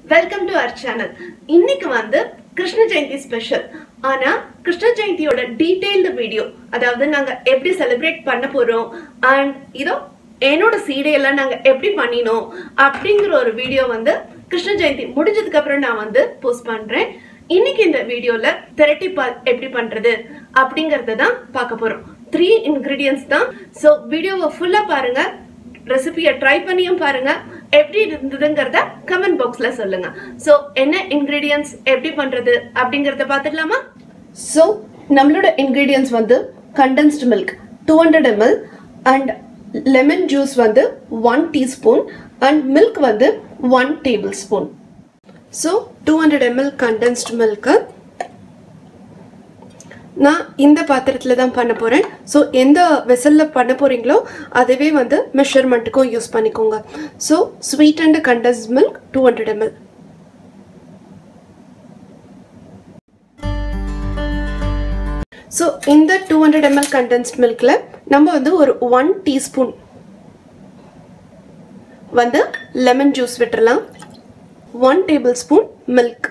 welcome to our channel இன்னைக்கு வந்து Krishna Jayanthi special ஆனா கிருஷ்ண ஜெயந்தியோட டீடைல்டு வீடியோ அதாவது நாங்க எப்படி செலிப்ரேட் பண்ண போறோம் அண்ட் இதோ என்னோட சீடையெல்லாம் நாங்க எப்படி பண்ணினோம் அப்படிங்கிற ஒரு வீடியோ வந்து கிருஷ்ண ஜெயந்தி முடிஞ்சதுக்கு அப்புறம் நான் வந்து போஸ்ட் பண்றேன் இன்னைக்கு இந்த வீடியோல திரட்டி பால் எப்படி பண்றது அப்படிங்கறத தான் பார்க்க போறோம் த்ரீ இன்கிரீடியன்ஸ் தான் ஸோ வீடியோவை ஃபுல்லா பாருங்க ரெசிபியை ட்ரை பண்ணியும் பாருங்க எப்படி இருந்ததுங்கிறத கமெண்ட் பாக்ஸ்ல சொல்லுங்க ஸோ என்ன இன்கிரீடியன்ஸ் எப்படி பண்றது அப்படிங்கறத பார்த்துக்கலாமா ஸோ நம்மளோட இன்கிரீடியன்ஸ் வந்து condensed milk two hundred ML and lemon juice வந்து ஒன் டீஸ்பூன் அண்ட் மில்க் வந்து one tablespoon so two hundred ML condensed மில்க்கு நான் இந்த பாத்திரத்தில் தான் பண்ண போகிறேன் ஸோ எந்த வெசலில் பண்ண போகிறீங்களோ அதுவே வந்து மெஷர்மெண்ட்டுக்கும் யூஸ் பண்ணிக்கோங்க so sweet and condensed milk two hundred ML so இந்த டூ ஹண்ட்ரட் எம்எல் கண்டென்ஸ்ட் மில்கில் நம்ம வந்து ஒரு ஒன் டீஸ்பூன் வந்து லெமன் ஜூஸ் விட்டுறலாம் ஒன் டேபிள் ஸ்பூன் மில்க்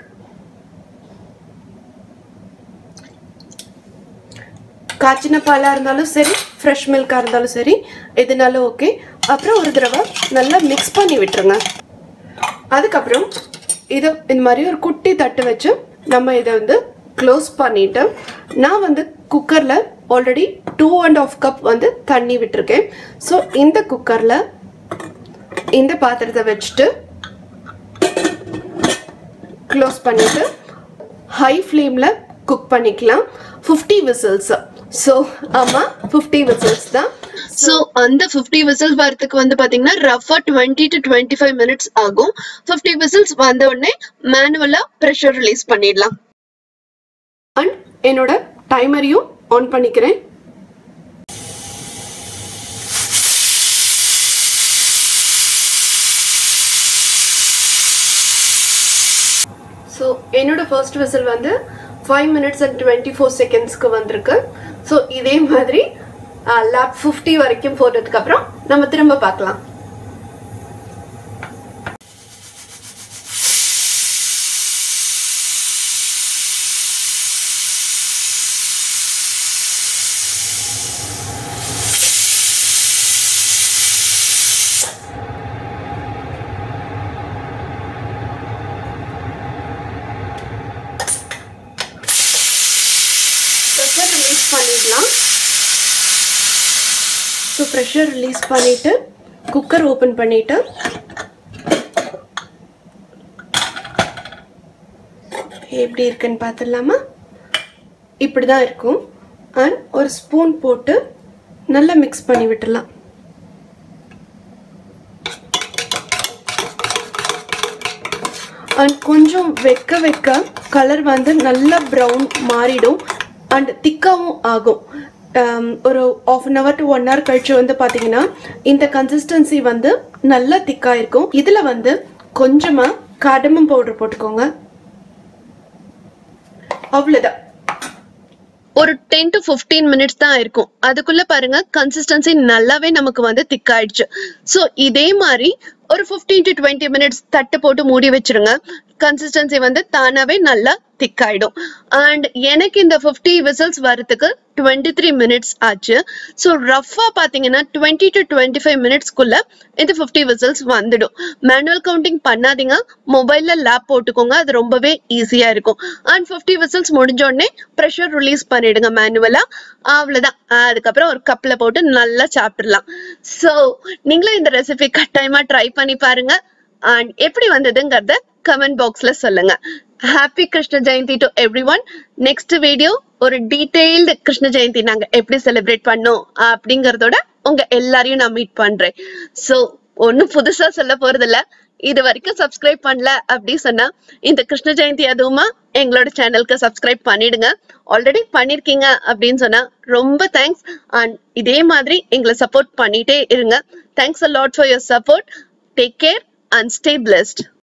காய்ச்சின பாலாக இருந்தாலும் சரி ஃப்ரெஷ் மில்காக இருந்தாலும் சரி எதுனாலும் ஓகே அப்புறம் ஒரு தடவை நல்லா மிக்ஸ் பண்ணி விட்டுருங்க அதுக்கப்புறம் இதை இந்த மாதிரி ஒரு குட்டி தட்டு வச்சு நம்ம இதை வந்து க்ளோஸ் பண்ணிட்டு நான் வந்து குக்கரில் already two and half cup வந்து தண்ணி விட்டுருக்கேன் ஸோ இந்த குக்கரில் இந்த பாத்திரத்தை வச்சுட்டு க்ளோஸ் பண்ணிட்டு ஹை ஃப்ளேமில் குக் பண்ணிக்கலாம் ஃபிஃப்டி விசில்ஸ் ஸோ ஆமாம் ஃபிஃப்டி விசில்ஸ் தான் ஸோ அந்த ஃபிஃப்டி விசில்ஸ் வரதுக்கு வந்து பாத்தீங்கன்னா ரஃபா twenty to twenty five minutes ஆகும் ஃபிஃப்டி விசில்ஸ் வந்த உடனே மேனுவலா ப்ரெஷர் ரிலீஸ் பண்ணிடலாம் அண்ட் என்னோட டைமரையும் ஆன் பண்ணிக்கிறேன் ஸோ என்னோட ஃபர்ஸ்ட் விசில் வந்து five minutes and twenty four செகண்ட்ஸ்க்கு வந்திருக்கு ஸோ இதே மாதிரி லேப் ஃபிஃப்டி வரைக்கும் போட்டதுக்கு அப்புறம் நம்ம திரும்ப பார்க்கலாம் ப்ரெஷர் ரிலீஸ் பண்ணிடலாம் ஸோ ப்ரெஷர் ரிலீஸ் பண்ணிவிட்டு குக்கர் ஓப்பன் பண்ணிவிட்டு எப்படி இருக்குன்னு பார்த்துடலாமா இப்படி தான் இருக்கும் அண்ட் ஒரு ஸ்பூன் போட்டு நல்லா மிக்ஸ் பண்ணி விட்டுடலாம் அண்ட் கொஞ்சம் வைக்க வைக்க கலர் வந்து நல்லா ப்ரௌன் மாறிடும் அண்ட் திக்காகவும் ஆகும் ஒரு half an hour to one hour கழிச்சு வந்து பார்த்தீங்கன்னா இந்த கன்சிஸ்டன்சி வந்து நல்லா திக்காக இருக்கும் இதில் வந்து கொஞ்சமாக கடமம் பவுடர் போட்டுக்கோங்க அவ்வளோதான் ஒரு டென் டு ஃபிஃப்டீன் மினிட்ஸ் தான் இருக்கும் அதுக்குள்ள பாருங்க கன்சிஸ்டன்சி நல்லாவே நமக்கு வந்து திக் ஆயிடுச்சு ஸோ இதே மாதிரி ஒரு ஃபிஃப்டீன் டு டுவெண்ட்டி மினிட்ஸ் தட்டு போட்டு மூடி வச்சிருங்க கன்சிஸ்டன்சி வந்து தானாவே நல்லா திக் ஆயிடும் அண்ட் எனக்கு இந்த ஃபிஃப்டி விசில்ஸ் வரதுக்கு டுவெண்ட்டி த்ரீ மினிட்ஸ் ஆச்சு ஸோ ரஃபா பார்த்தீங்கன்னா டுவெண்ட்டி டு டுவெண்ட்டி ஃபைவ் மினிட்ஸ்க்குள்ள இந்த ஃபிஃப்டி விசில்ஸ் வந்துடும் மேனுவல் கவுண்டிங் பண்ணாதீங்க மொபைல்ல லேப் போட்டுக்கோங்க அது ரொம்பவே ஈஸியா இருக்கும் அண்ட் ஃபிஃப்டி விசில்ஸ் முடிஞ்ச உடனே ப்ரெஷர் ரிலீஸ் பண்ணிடுங்க மேனுவலா அவ்வளவுதான் அதுக்கப்புறம் ஒரு கப்ல போட்டு நல்லா சாப்பிட்டுடலாம் ஸோ நீங்களும் இந்த ரெசிபி கட்டாயமா ட்ரை பண்ணி பாருங்க அண்ட் எப்படி வந்ததுங்கிறத கமெண்ட் பாக்ஸ்ல சொல்லுங்க happy Krishna Jayanthi to everyone next video ஒரு டீடைல்டு கிருஷ்ண ஜெயந்தி நாங்க எப்படி செலிப்ரேட் பண்ணோம் அப்படிங்கறதோட உங்க எல்லாரையும் நான் மீட் பண்றேன் சோ ஒன்னும் புதுசா சொல்ல போறது இல்ல இது வரைக்கும் சப்ஸ்கிரைப் பண்ணல அப்படி சொன்னா இந்த கிருஷ்ண ஜெயந்தி அதுவுமா எங்களோட சேனலுக்கு சப்ஸ்கிரைப் பண்ணிடுங்க ஆல்ரெடி பண்ணிருக்கீங்க அப்படின்னு சொன்னா ரொம்ப தேங்க்ஸ் அண்ட் இதே மாதிரி எங்களை சப்போர்ட் பண்ணிட்டே இருங்க thanks a lot for your support take care and stay blessed